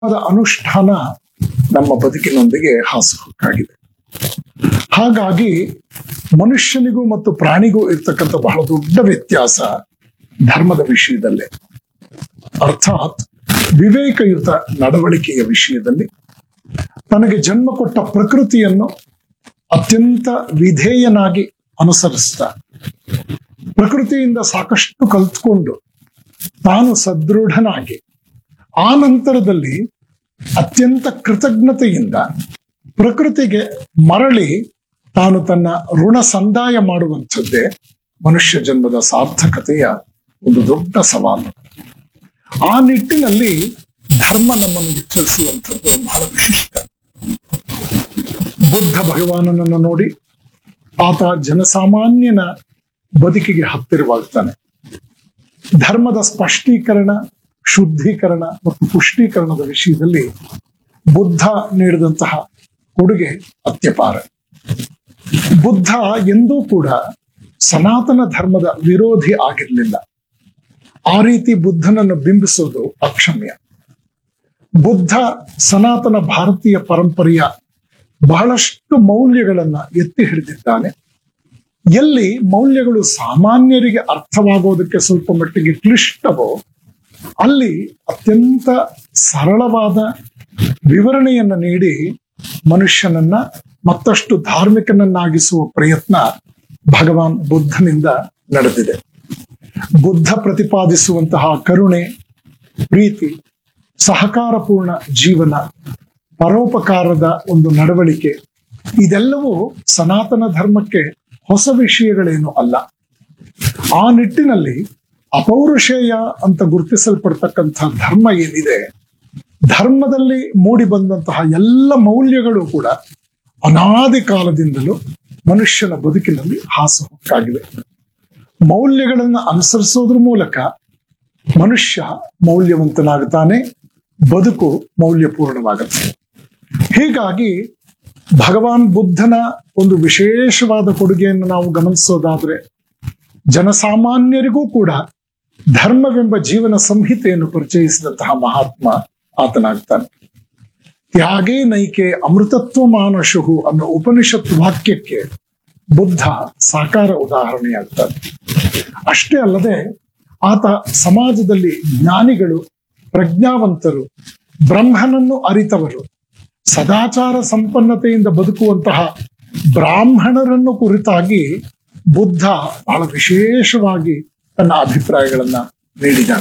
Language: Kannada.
ಅದರ ಅನುಷ್ಠಾನ ನಮ್ಮ ಬದುಕಿನೊಂದಿಗೆ ಹಾಸುಹೊಕ್ಕಾಗಿದೆ ಹಾಗಾಗಿ ಮನುಷ್ಯನಿಗೂ ಮತ್ತು ಪ್ರಾಣಿಗೂ ಇರ್ತಕ್ಕಂಥ ಬಹಳ ದೊಡ್ಡ ವ್ಯತ್ಯಾಸ ಧರ್ಮದ ವಿಷಯದಲ್ಲೇ ಅರ್ಥಾತ್ ವಿವೇಕಯುತ ನಡವಳಿಕೆಯ ವಿಷಯದಲ್ಲಿ ತನಗೆ ಜನ್ಮ ಕೊಟ್ಟ ಪ್ರಕೃತಿಯನ್ನು ಅತ್ಯಂತ ವಿಧೇಯನಾಗಿ ಅನುಸರಿಸ್ತಾ ಪ್ರಕೃತಿಯಿಂದ ಸಾಕಷ್ಟು ಕಲ್ತ್ಕೊಂಡು ತಾನು ಸದೃಢನಾಗಿ ಆ ನಂತರದಲ್ಲಿ ಅತ್ಯಂತ ಕೃತಜ್ಞತೆಯಿಂದ ಪ್ರಕೃತಿಗೆ ಮರಳಿ ತಾನು ತನ್ನ ಋಣ ಸಂದಾಯ ಮಾಡುವಂಥದ್ದೇ ಮನುಷ್ಯ ಜನ್ಮದ ಸಾರ್ಥಕತೆಯ ಒಂದು ದೊಡ್ಡ ಸವಾಲು ಆ ನಿಟ್ಟಿನಲ್ಲಿ ಧರ್ಮ ನಮ್ಮನ್ನು ಎಚ್ಚರಿಸುವಂಥದ್ದು ಬಹಳ ವಿಶಿಷ್ಟ ಬುದ್ಧ ಭಗವಾನನನ್ನು ನೋಡಿ ಆತ ಜನಸಾಮಾನ್ಯನ ಬದುಕಿಗೆ ಹತ್ತಿರವಾಗ್ತಾನೆ ಧರ್ಮದ ಸ್ಪಷ್ಟೀಕರಣ ಶುದ್ಧೀಕರಣ ಮತ್ತು ಪುಷ್ಟೀಕರಣದ ವಿಷಯದಲ್ಲಿ ಬುದ್ಧ ನೀಡಿದಂತಹ ಕೊಡುಗೆ ಅತ್ಯಪಾರ ಬುದ್ಧ ಎಂದೂ ಕೂಡ ಸನಾತನ ಧರ್ಮದ ವಿರೋಧಿ ಆಗಿರಲಿಲ್ಲ ಆ ರೀತಿ ಬುದ್ಧನನ್ನು ಬಿಂಬಿಸೋದು ಅಕ್ಷಮ್ಯ ಬುದ್ಧ ಸನಾತನ ಭಾರತೀಯ ಪರಂಪರೆಯ ಬಹಳಷ್ಟು ಮೌಲ್ಯಗಳನ್ನ ಎತ್ತಿ ಹಿಡಿದಿದ್ದಾನೆ ಎಲ್ಲಿ ಮೌಲ್ಯಗಳು ಸಾಮಾನ್ಯರಿಗೆ ಅರ್ಥವಾಗೋದಕ್ಕೆ ಸ್ವಲ್ಪ ಮಟ್ಟಿಗೆ ಕ್ಲಿಷ್ಟವೋ ಅಲ್ಲಿ ಅತ್ಯಂತ ಸರಳವಾದ ವಿವರಣೆಯನ್ನ ನೀಡಿ ಮನುಷ್ಯನನ್ನ ಮತ್ತಷ್ಟು ಧಾರ್ಮಿಕನನ್ನಾಗಿಸುವ ಪ್ರಯತ್ನ ಭಗವಾನ್ ಬುದ್ಧನಿಂದ ನಡೆದಿದೆ ಬುದ್ಧ ಪ್ರತಿಪಾದಿಸುವಂತಹ ಕರುಣೆ ಪ್ರೀತಿ ಸಹಕಾರಪೂರ್ಣ ಜೀವನ ಪರೋಪಕಾರದ ಒಂದು ನಡವಳಿಕೆ ಇದೆಲ್ಲವೂ ಸನಾತನ ಧರ್ಮಕ್ಕೆ ಹೊಸ ವಿಷಯಗಳೇನು ಅಲ್ಲ ಆ ನಿಟ್ಟಿನಲ್ಲಿ ಅಪೌರುಷೇಯ ಅಂತ ಗುರುತಿಸಲ್ಪಡ್ತಕ್ಕಂಥ ಧರ್ಮ ಏನಿದೆ ಧರ್ಮದಲ್ಲಿ ಮೂಡಿ ಬಂದಂತಹ ಎಲ್ಲ ಮೌಲ್ಯಗಳು ಕೂಡ ಅನಾದಿ ಕಾಲದಿಂದಲೂ ಮನುಷ್ಯನ ಬದುಕಿನಲ್ಲಿ ಹಾಸುಹೊಕ್ಕಾಗಿವೆ ಮೌಲ್ಯಗಳನ್ನು ಅನುಸರಿಸೋದ್ರ ಮೂಲಕ ಮನುಷ್ಯ ಮೌಲ್ಯವಂತನಾಗುತ್ತಾನೆ ಬದುಕು ಮೌಲ್ಯಪೂರ್ಣವಾಗುತ್ತೆ ಹೀಗಾಗಿ ಭಗವಾನ್ ಬುದ್ಧನ ಒಂದು ವಿಶೇಷವಾದ ಕೊಡುಗೆಯನ್ನು ನಾವು ಗಮನಿಸೋದಾದ್ರೆ ಜನಸಾಮಾನ್ಯರಿಗೂ ಕೂಡ ಧರ್ಮವೆಂಬ ಜೀವನ ಸಂಹಿತೆಯನ್ನು ಪರಿಚಯಿಸಿದಂತಹ ಮಹಾತ್ಮ ಆತನಾಗ್ತಾನೆ ತ್ಯಾಗೇ ನೈಕೆ ಅಮೃತತ್ವ ಮಾನಶುಹು ಅನ್ನೋ ಉಪನಿಷತ್ ವಾಕ್ಯಕ್ಕೆ ಬುದ್ಧ ಸಾಕಾರ ಉದಾಹರಣೆಯಾಗ್ತಾನೆ ಅಷ್ಟೇ ಅಲ್ಲದೆ ಆತ ಸಮಾಜದಲ್ಲಿ ಜ್ಞಾನಿಗಳು ಪ್ರಜ್ಞಾವಂತರು ಬ್ರಹ್ಮನನ್ನು ಅರಿತವರು ಸದಾಚಾರ ಸಂಪನ್ನತೆಯಿಂದ ಬದುಕುವಂತಹ ಬ್ರಾಹ್ಮಣರನ್ನು ಕುರಿತಾಗಿ ಬುದ್ಧ ಬಹಳ ವಿಶೇಷವಾಗಿ ತನ್ನ ಅಭಿಪ್ರಾಯಗಳನ್ನ ನೀಡಿದ್ದಾನೆ